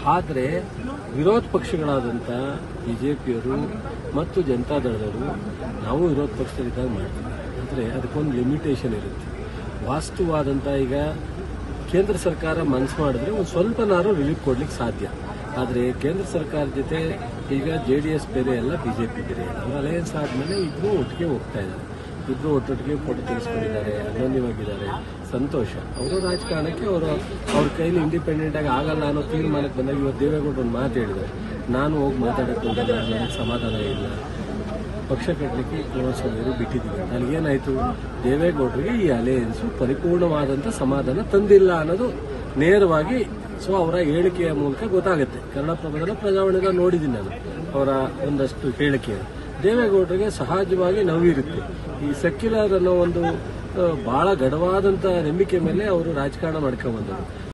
ಆದರೆ ವಿರೋಧ ಪಕ್ಷಗಳಾದಂಥ ಬಿಜೆಪಿಯವರು ಮತ್ತು ಜನತಾದಳದವರು ನಾವು ವಿರೋಧ ಪಕ್ಷದಲ್ಲಿದ್ದಾಗ ಮಾಡ್ತೀವಿ ಆದರೆ ಅದಕ್ಕೊಂದು ಲಿಮಿಟೇಷನ್ ಇರುತ್ತೆ ವಾಸ್ತವವಾದಂಥ ಈಗ ಕೇಂದ್ರ ಸರ್ಕಾರ ಮನಸ್ಸು ಮಾಡಿದ್ರೆ ಒಂದು ಸ್ವಲ್ಪನಾರು ರಿಲೀಫ್ ಕೊಡ್ಲಿಕ್ಕೆ ಸಾಧ್ಯ ಆದರೆ ಕೇಂದ್ರ ಸರ್ಕಾರ ಜೊತೆ ಈಗ ಜೆ ಡಿ ಎಸ್ ಬೇರೆ ಅಲ್ಲ ಬಿಜೆಪಿ ಬೇರೆ ಅಲ್ಲ ಅವ್ರ ಅಲಯನ್ಸ್ ಆದಮೇಲೆ ಇಬ್ಬರು ಒಟ್ಟಿಗೆ ಹೋಗ್ತಾ ಇದ್ದಾರೆ ಇಬ್ಬರು ಒಟ್ಟೊಟ್ಟಿಗೆ ಫೋಟೋ ತೆಗೆಸ್ಕೊಂಡಿದ್ದಾರೆ ಅನ್ಯೋನ್ಯವಾಗಿದ್ದಾರೆ ಸಂತೋಷ ಅವರು ರಾಜಕಾರಣಕ್ಕೆ ಅವರು ಅವ್ರ ಕೈಲಿ ಇಂಡಿಪೆಂಡೆಂಟ್ ಆಗಿ ಆಗಲ್ಲ ಅನ್ನೋ ತೀರ್ಮಾನಕ್ಕೆ ಬಂದಾಗ ಇವತ್ತು ದೇವೇಗೌಡರು ಒಂದು ಮಾತು ಹೇಳಿದ್ದಾರೆ ನಾನು ಹೋಗಿ ಮಾತಾಡಕ್ಕೆ ಹೋಗಲ್ಲ ನನಗೆ ಸಮಾಧಾನ ಇಲ್ಲ ಪಕ್ಷ ಕಟ್ಟಲಿಕ್ಕೆ ಕುಮಾರಸ್ವಾಮಿಯವರು ಬಿಟ್ಟಿದ್ದೀವಿ ನನಗೇನಾಯ್ತು ದೇವೇಗೌಡರಿಗೆ ಈ ಅಲಯನ್ಸು ಪರಿಪೂರ್ಣವಾದಂಥ ಸಮಾಧಾನ ತಂದಿಲ್ಲ ಅನ್ನೋದು ನೇರವಾಗಿ ಸೊ ಅವರ ಹೇಳಿಕೆಯ ಮೂಲಕ ಗೊತ್ತಾಗುತ್ತೆ ಕನ್ನಡಪ್ರಭದಲ್ಲಿ ಪ್ರಜಾವಾಣಿನ ನೋಡಿದ್ದೀನಿ ನಾನು ಅವರ ಒಂದಷ್ಟು ಹೇಳಿಕೆ ದೇವೇಗೌಡರಿಗೆ ಸಹಜವಾಗಿ ನೋವಿರುತ್ತೆ ಈ ಸೆಕ್ಯುಲರ್ ಅನ್ನೋ ಒಂದು ಆ, ಬಹಳ ಗಡವಾದಂಥ ನಂಬಿಕೆ ಮೇಲೆ ಅವರು ರಾಜಕಾರಣ ಮಾಡ್ಕೊಂಡ್ ಬಂದರು